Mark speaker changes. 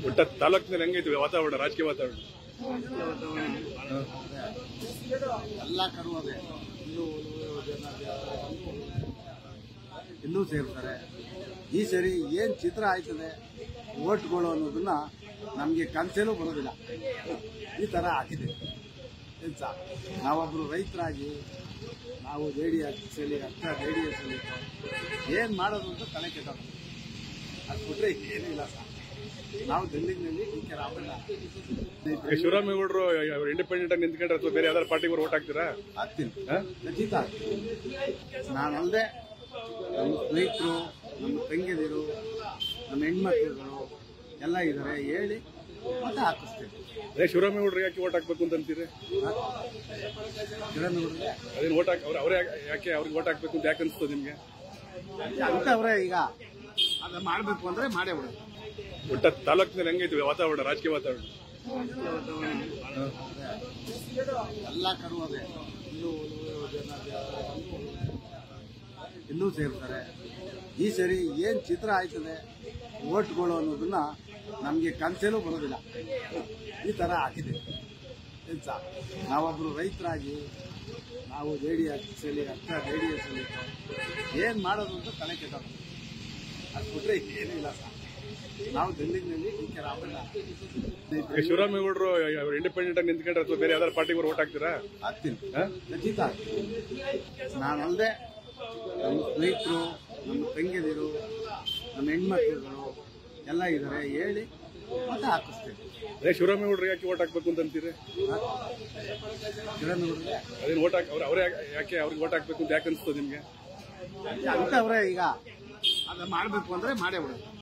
Speaker 1: ಒಟ್ಟ ತಾಲೂಕಿನಲ್ಲಿ ಹೆಂಗೈತಿ ವಾತಾವರಣ ರಾಜಕೀಯ ವಾತಾವರಣ
Speaker 2: ಎಲ್ಲ ಕರುವದೆ ಇನ್ನೂ ಜನ ಇನ್ನೂ ಸೇರ್ತಾರೆ ಈ ಸರಿ ಏನು ಚಿತ್ರ ಆಯ್ತದೆ ಓಟ್ಗಳು ಅನ್ನೋದನ್ನ ನಮಗೆ ಕನಸೇನೂ ಬರೋದಿಲ್ಲ ಈ ಥರ ಆಗಿದೆ ಏನು ಸಾ ನಾವೊಬ್ಬರು ರೈತರಾಗಿ ನಾವು ಜೆ ಡಿ ಎಸ್ ಅಲ್ಲಿ ಅಕ್ಕ ಜೆ ಡಿ ಎಸ್ ಅಲ್ಲಿ ಏನು ಮಾಡೋದು ಅಂತ ತಲೆ ಕೆಟ್ಟೋದು ಅದು ಬಿಟ್ರೆ ಏನಿಲ್ಲ ಸರ್ ನಾವು ಡೆಲ್ಲಿನಲ್ಲಿ ಡಿ ಕೆ ರಾಮಣ್ಣ
Speaker 1: ಈಗ ಶಿವರಾಮೇಗೌಡರು ಇಂಡಿಪೆಂಡೆಂಟ್ ಆಗಿ ನಿಂತ್ಕೊಂಡ್ರೆ ಅಥವಾ ಬೇರೆ ಯಾವ್ದಾರು ಪಾರ್ಟಿಗೆ ಓಟ್ ಹಾಕ್ತೀರಾ
Speaker 2: ಆಗ್ತೀನಿ
Speaker 1: ಹಾ?
Speaker 2: ಖಚಿತ ನಾನಲ್ಲದೆ ನಮ್ಮ ಸ್ನೇಹಿತರು ನಮ್ಮ ತಂಗಿದಿರು ನಮ್ಮ ಹೆಣ್ಮಕ್ಳುಗಳು ಎಲ್ಲ ಇದ್ದಾರೆ ಹೇಳಿ ಮತ್ತೆ ಹಾಕಿಸ್ತೀನಿ
Speaker 1: ಅದೇ ಶಿವರಾಮೇಗೌಡರು ಯಾಕೆ ಓಟ್ ಹಾಕ್ಬೇಕು ಅಂತ ಅಂತೀರಿ
Speaker 2: ಕಿರಣ್
Speaker 1: ಅದೇನು ಓಟ್ ಹಾಕಿ ಅವ್ರು ಅವರೇ ಯಾಕೆ ಅವ್ರಿಗೆ ಓಟ್ ಹಾಕ್ಬೇಕು ಅಂತ ಯಾಕೆ ಅನ್ಸ್ತದೆ ನಿಮ್ಗೆ
Speaker 2: ಅಂತವ್ರೆ ಈಗ ಅದು ಮಾಡಬೇಕು ಅಂದ್ರೆ ಮಾಡೇ ಬಿಡೋದು
Speaker 1: ಒಟ್ಟ ತಾಲೂಕಿನಲ್ಲಿ ಹೆಂಗೈತಿ ವಾತಾವರಣ ರಾಜಕೀಯ ವಾತಾವರಣ
Speaker 2: ಎಲ್ಲ ಕರುವದೆ ಇನ್ನೂ ಜನ ಇನ್ನೂ ಸೇರ್ತಾರೆ ಈ ಸರಿ ಏನು ಚಿತ್ರ ಆಯ್ತದೆ ಓಟ್ಗಳು ಅನ್ನೋದನ್ನ ನಮಗೆ ಕನಸೇನೂ ಬರೋದಿಲ್ಲ ಈ ಥರ ಆಗಿದೆ ಏನು ಸಾ ನಾವೊಬ್ಬರು ರೈತರಾಗಿ ನಾವು ಜೆ ಡಿ ಎಸ್ ಅಲ್ಲಿ ಅಕ್ಕ ಜೆ ಡಿ ಎಸ್ ಅಲ್ಲಿ ಏನು ಮಾಡೋದು ಅಂತ ತಲೆ ಕೆಟ್ಟೋದು ಅದು ಬಿಟ್ರೆ ಏನಿಲ್ಲ ಸರ್ ನಾವು ಡೆಲ್ಲಿನಲ್ಲಿ ಡಿ ಕೆ ರಾಮಣ್ಣ
Speaker 1: ಈಗ ಶಿವರಾಮೇಗೌಡರು ಇಂಡಿಪೆಂಡೆಂಟ್ ಆಗಿ ನಿಂತ್ಕೊಂಡ್ರೆ ಅಥವಾ ಬೇರೆ ಯಾವ್ದಾರು ಪಾರ್ಟಿಗೆ ಓಟ್ ಹಾಕ್ತೀರಾ
Speaker 2: ಆಗ್ತೀನಿ
Speaker 1: ಹಾ?
Speaker 2: ಖಚಿತ ನಾನಲ್ಲದೆ ನಮ್ಮ ಸ್ನೇಹಿತರು ನಮ್ಮ ತಂಗಿದಿರು ನಮ್ಮ ಹೆಣ್ಮಕ್ಳುಗಳು ಎಲ್ಲ ಇದ್ದಾರೆ ಹೇಳಿ ಮತ್ತೆ ಹಾಕಿಸ್ತೀನಿ
Speaker 1: ಅದೇ ಶಿವರಾಮೇಗೌಡರು ಯಾಕೆ ಓಟ್ ಹಾಕ್ಬೇಕು ಅಂತ ಅಂತೀರಿ
Speaker 2: ಕಿರಣ್
Speaker 1: ಅದೇನು ಓಟ್ ಹಾಕಿ ಅವ್ರು ಅವರೇ ಯಾಕೆ ಅವ್ರಿಗೆ ಓಟ್ ಹಾಕ್ಬೇಕು ಅಂತ ಯಾಕೆ ಅನ್ಸ್ತದೆ ನಿಮ್ಗೆ
Speaker 2: ಅಂತವ್ರೆ ಈಗ ಅದು ಮಾಡಬೇಕು ಅಂದ್ರೆ ಮಾಡೇ ಬಿಡೋದು